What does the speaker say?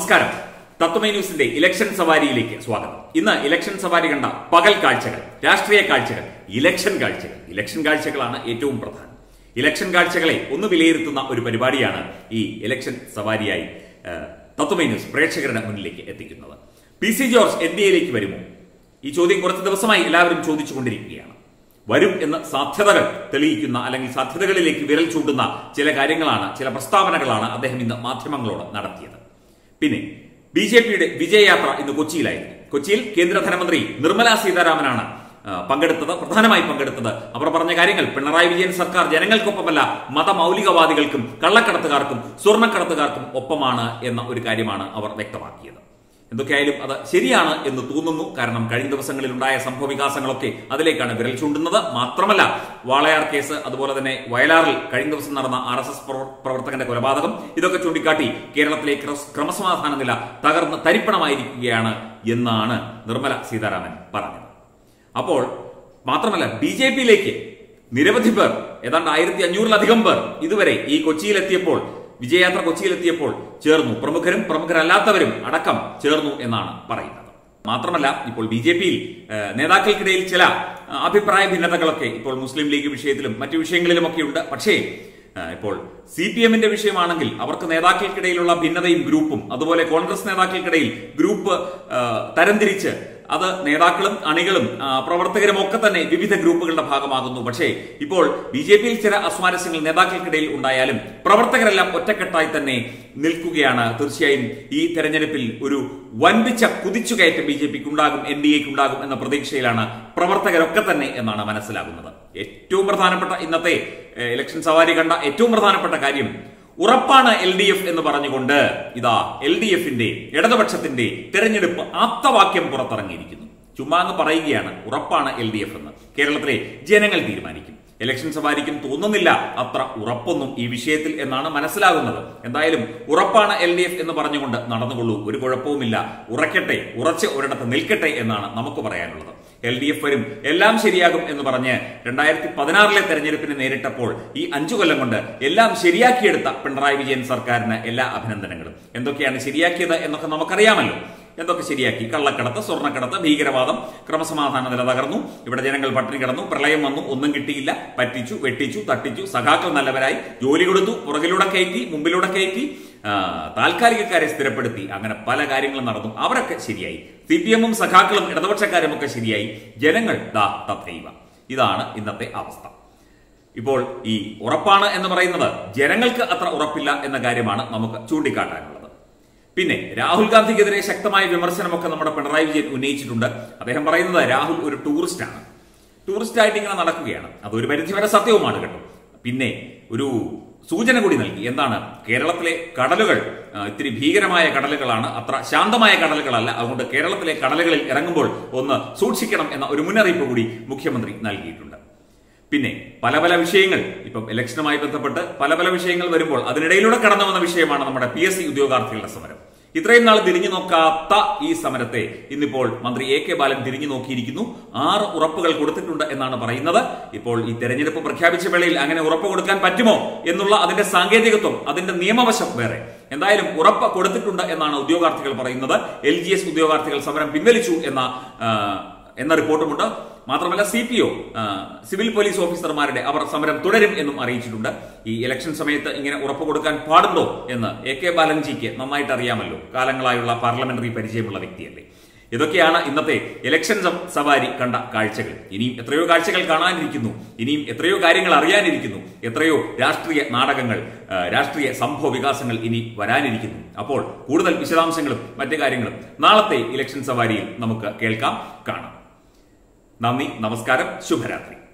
നമസ്കാരം തത്വമൈ ന്യൂസിന്റെ ഇലക്ഷൻ സവാരിയിലേക്ക് സ്വാഗതം ഇന്ന് ഇലക്ഷൻ സവാരി കണ്ട പകൽ കാഴ്ചകൾ രാഷ്ട്രീയ കാഴ്ചകൾ ഇലക്ഷൻ കാഴ്ചകൾ ഇലക്ഷൻ കാഴ്ചകളാണ് ഏറ്റവും പ്രധാനം ഇലക്ഷൻ കാഴ്ചകളെ ഒന്ന് വിലയിരുത്തുന്ന ഒരു പരിപാടിയാണ് ഈ ഇലക്ഷൻ സവാരിയായി ആ, തത്വമൈ ന്യൂസ് പ്രേക്ഷകരുടെ മുന്നിലേക്ക് എത്തിക്കുന്നത് P C George N D എയിലേക്ക് വരുമോ ഈ ചോദ്യം കുറച്ച് ദിവസമായി എല്ലാവരും ചോദിച്ചുകൊണ്ടിരിക്കുകയാണ് വരും എന്ന സാധ്യതകൾ തെളിയിക്കുന്ന അല്ലെങ്കിൽ സാധ്യതകളിലേക്ക് വിരൽ ചൂണ്ടുന്ന ചില കാര്യങ്ങളാണ് ചില പ്രസ്താവനകളാണ് അദ്ദേഹം ഇന്ന് മാധ്യമങ്ങളോട് നടത്തിയത് പിന്നെ ബി ജെ പിയുടെ വിജയയാത്ര ഇന്ന് കൊച്ചിയിലായിരുന്നു കൊച്ചിയിൽ കേന്ദ്ര ധനമന്ത്രി നിർമ്മല സീതാരാമനാണ് ആ, പങ്കെടുത്തത് പ്രധാനമായി പങ്കെടുത്തത് അവർ പറഞ്ഞ കാര്യങ്ങൾ പിണറായി വിജയൻ സർക്കാർ ജനങ്ങൾക്കൊപ്പമല്ല മതമൗലികവാദികൾക്കും കള്ളക്കടത്തുകാർക്കും സ്വർണ്ണക്കടത്തുകാർക്കും ഒപ്പമാണ് എന്ന ഒരു കാര്യമാണ് അവർ വ്യക്തമാക്കിയത് എന്തൊക്കെയായാലും അത് ശരിയാണ് എന്ന് തോന്നുന്നു കാരണം കഴിഞ്ഞ ദിവസങ്ങളിൽ ഉണ്ടായ സംഭവ വികാസങ്ങളൊക്കെ അതിലേക്കാണ് വിരൽ ചൂണ്ടുന്നത് മാത്രമല്ല വാളയാർ കേസ് അതുപോലെ തന്നെ വയലാറിൽ കഴിഞ്ഞ ദിവസം നടന്ന ആർ എസ് എസ് പ്രവർത്തകന്റെ കൊലപാതകം ഇതൊക്കെ ചൂണ്ടിക്കാട്ടി കേരളത്തിലെ ക്രമ- ക്രമസമാധാന നില തകർന്ന് തരിപ്പണമായിരിക്കുകയാണ് എന്നാണ് നിർമ്മല സീതാരാമൻ പറഞ്ഞത് അപ്പോൾ മാത്രമല്ല ബി ജെ പിയിലേക്ക് നിരവധി പേർ ഏതാണ്ട് ആയിരത്തി അഞ്ഞൂറിലധികം പേർ ഇതുവരെ ഈ കൊച്ചിയിലെത്തിയപ്പോൾ വിജയയാത്ര കൊച്ചിയിലെത്തിയപ്പോൾ ചേർന്നു പ്രമുഖരും പ്രമുഖരല്ലാത്തവരും അടക്കം ചേർന്നു എന്നാണ് പറയുന്നത് മാത്രമല്ല ഇപ്പോൾ ബി ജെ പിയിൽ നേതാക്കൾക്കിടയിൽ ചില ആ, അഭിപ്രായ ഭിന്നതകളൊക്കെ ഇപ്പോൾ മുസ്ലിം ലീഗ് വിഷയത്തിലും മറ്റു വിഷയങ്ങളിലുമൊക്കെ ഉണ്ട് പക്ഷേ ആ, ഇപ്പോൾ സി പി എമ്മിന്റെ വിഷയമാണെങ്കിൽ അവർക്ക് നേതാക്കൾക്കിടയിലുള്ള ഭിന്നതയും ഗ്രൂപ്പും അതുപോലെ കോൺഗ്രസ് നേതാക്കൾക്കിടയിൽ ഗ്രൂപ്പ് ആ, തരംതിരിച്ച് അത് നേതാക്കളും അണികളും ആ, പ്രവർത്തകരും ഒക്കെ തന്നെ വിവിധ ഗ്രൂപ്പുകളുടെ ഭാഗമാകുന്നു പക്ഷേ ഇപ്പോൾ ബി ജെ പിയിൽ ചില അസ്വാരസ്യങ്ങൾ നേതാക്കൾക്കിടയിൽ ഉണ്ടായാലും പ്രവർത്തകരെല്ലാം ഒറ്റക്കെട്ടായി തന്നെ നിൽക്കുകയാണ് തീർച്ചയായും ഈ തെരഞ്ഞെടുപ്പിൽ ഒരു വൻപിച്ച കുതിച്ചുകയറ്റം ബി ജെ പിക്ക് ഉണ്ടാകും എൻ ഡി എക്ക് ഉണ്ടാകും എന്ന പ്രതീക്ഷയിലാണ് പ്രവർത്തകരൊക്കെ തന്നെ എന്നാണ് മനസ്സിലാകുന്നത് ഏറ്റവും പ്രധാനപ്പെട്ട ഇന്നത്തെ ഏഹ്, ഇലക്ഷൻ സവാരി കണ്ട ഏറ്റവും പ്രധാനപ്പെട്ട കാര്യം ഉറപ്പാണ് എൽ ഡി എഫ് എന്ന് പറഞ്ഞുകൊണ്ട് ഇതാ എൽ ഡി എഫിന്റെ ഇടതുപക്ഷത്തിന്റെ തെരഞ്ഞെടുപ്പ് ആപ്തവാക്യം പുറത്തിറങ്ങിയിരിക്കുന്നു ചുമ്മാ അങ്ങ് പറയുകയാണ് ഉറപ്പാണ് എൽ ഡി എഫ് എന്ന് കേരളത്തിലെ ജനങ്ങൾ തീരുമാനിക്കും ഇലക്ഷൻ സവാരിക്കും തോന്നുന്നില്ല അത്ര ഉറപ്പൊന്നും ഈ വിഷയത്തിൽ എന്നാണ് മനസ്സിലാകുന്നത് എന്തായാലും ഉറപ്പാണ് എൽ ഡി എഫ് എന്ന് പറഞ്ഞുകൊണ്ട് നടന്നുകൊള്ളൂ ഒരു കുഴപ്പവുമില്ല ഉറക്കട്ടെ ഉറച്ച് ഒരിടത്ത് നിൽക്കട്ടെ എന്നാണ് നമുക്ക് പറയാനുള്ളത് എൽ ഡി എഫ് വരും എല്ലാം ശരിയാകും എന്ന് പറഞ്ഞ് രണ്ടായിരത്തി പതിനാറിലെ തെരഞ്ഞെടുപ്പിനെ നേരിട്ടപ്പോൾ ഈ അഞ്ചു കൊല്ലം കൊണ്ട് എല്ലാം ശരിയാക്കിയെടുത്ത പിണറായി വിജയൻ സർക്കാരിന് എല്ലാ അഭിനന്ദനങ്ങളും എന്തൊക്കെയാണ് ശരിയാക്കിയത് എന്നൊക്കെ നമുക്കറിയാമല്ലോ എന്തൊക്കെ ശരിയാക്കി കള്ളക്കടത്ത് സ്വർണ്ണക്കടത്ത് ഭീകരവാദം ക്രമസമാധാന നില തകർന്നു ഇവിടെ ജനങ്ങൾ പട്ടിണി കിടന്നു പ്രളയം വന്നു ഒന്നും കിട്ടിയില്ല പറ്റിച്ചു വെട്ടിച്ചു തട്ടിച്ചു സഖാക്കൾ നല്ലവരായി ജോലി കൊടുത്തു പുറകിലൂടെ കയറ്റി മുമ്പിലൂടെ കയറ്റി ആ, താൽക്കാലികക്കാരെ സ്ഥിരപ്പെടുത്തി അങ്ങനെ പല കാര്യങ്ങളും നടന്നു അവരൊക്കെ ശരിയായി സി പി എമ്മും സഖാക്കളും ഇടതുപക്ഷക്കാരും ഒക്കെ ശരിയായി ജനങ്ങൾ ദാ തഥൈവ ഇതാണ് ഇന്നത്തെ അവസ്ഥ ഇപ്പോൾ ഈ ഉറപ്പാണ് എന്ന് പറയുന്നത് ജനങ്ങൾക്ക് അത്ര ഉറപ്പില്ല എന്ന കാര്യമാണ് നമുക്ക് ചൂണ്ടിക്കാട്ടാനുള്ളത് പിന്നെ രാഹുൽ ഗാന്ധിക്കെതിരെ ശക്തമായ വിമർശനമൊക്കെ നമ്മുടെ പിണറായി വിജയൻ ഉന്നയിച്ചിട്ടുണ്ട് അദ്ദേഹം പറയുന്നത് രാഹുൽ ഒരു ടൂറിസ്റ്റ് ആണ് ടൂറിസ്റ്റ് ആയിട്ട് ഇങ്ങനെ നടക്കുകയാണ് അതൊരു പരിധിവരെ സത്യവുമാണ് കേട്ടോ പിന്നെ ഒരു സൂചന കൂടി നൽകി എന്താണ് കേരളത്തിലെ കടലുകൾ ആ, ഇത്തിരി ഭീകരമായ കടലുകളാണ് അത്ര ശാന്തമായ കടലുകളല്ല അതുകൊണ്ട് കേരളത്തിലെ കടലുകളിൽ ഇറങ്ങുമ്പോൾ ഒന്ന് സൂക്ഷിക്കണം എന്ന ഒരു മുന്നറിയിപ്പ് കൂടി മുഖ്യമന്ത്രി നൽകിയിട്ടുണ്ട് പിന്നെ പല പല വിഷയങ്ങൾ ഇപ്പം ഇലക്ഷനുമായി ബന്ധപ്പെട്ട് പല പല വിഷയങ്ങൾ വരുമ്പോൾ അതിനിടയിലൂടെ കടന്നു വന്ന വിഷയമാണ് നമ്മുടെ പി എസ് സി ഉദ്യോഗാർത്ഥികളുടെ സമരം ഇത്രയും നാൾ തിരിഞ്ഞു നോക്കാത്ത ഈ സമരത്തെ ഇന്നിപ്പോൾ മന്ത്രി എ കെ ബാലൻ തിരിഞ്ഞു നോക്കിയിരിക്കുന്നു ആറ് ഉറപ്പുകൾ കൊടുത്തിട്ടുണ്ട് എന്നാണ് പറയുന്നത് ഇപ്പോൾ ഈ തെരഞ്ഞെടുപ്പ് പ്രഖ്യാപിച്ച വേളയിൽ അങ്ങനെ ഉറപ്പ് കൊടുക്കാൻ പറ്റുമോ എന്നുള്ള അതിന്റെ സാങ്കേതികത്വം അതിന്റെ നിയമവശം വേറെ എന്തായാലും ഉറപ്പ് കൊടുത്തിട്ടുണ്ട് എന്നാണ് ഉദ്യോഗാർത്ഥികൾ പറയുന്നത് എൽ ജി എസ് ഉദ്യോഗാർത്ഥികൾ സമരം പിൻവലിച്ചു എന്ന ആ, എന്ന റിപ്പോർട്ടുമുണ്ട് മാത്രമല്ല C P O civil police ഓഫീസർമാരുടെ അവർ സമരം തുടരും എന്നും അറിയിച്ചിട്ടുണ്ട് ഈ ഇലക്ഷൻ സമയത്ത് ഇങ്ങനെ ഉറപ്പ് കൊടുക്കാൻ പാടുണ്ടോ എന്ന് എ കെ ബാലൻജിക്ക് നന്നായിട്ട് അറിയാമല്ലോ കാലങ്ങളായുള്ള പാർലമെന്ററി പരിചയമുള്ള വ്യക്തിയല്ലേ ഇതൊക്കെയാണ് ഇന്നത്തെ ഇലക്ഷൻ സം- സവാരി കണ്ട കാഴ്ചകൾ ഇനിയും എത്രയോ കാഴ്ചകൾ കാണാനിരിക്കുന്നു ഇനിയും എത്രയോ കാര്യങ്ങൾ അറിയാനിരിക്കുന്നു എത്രയോ രാഷ്ട്രീയ നാടകങ്ങൾ ആ, രാഷ്ട്രീയ സംഭവ വികാസങ്ങൾ ഇനി വരാനിരിക്കുന്നു അപ്പോൾ കൂടുതൽ വിശദാംശങ്ങളും മറ്റു കാര്യങ്ങളും നാളത്തെ ഇലക്ഷൻ സവാരിയിൽ നമുക്ക് കേൾക്കാം കാണാം നന്ദി നമസ്കാരം ശുഭരാത്രി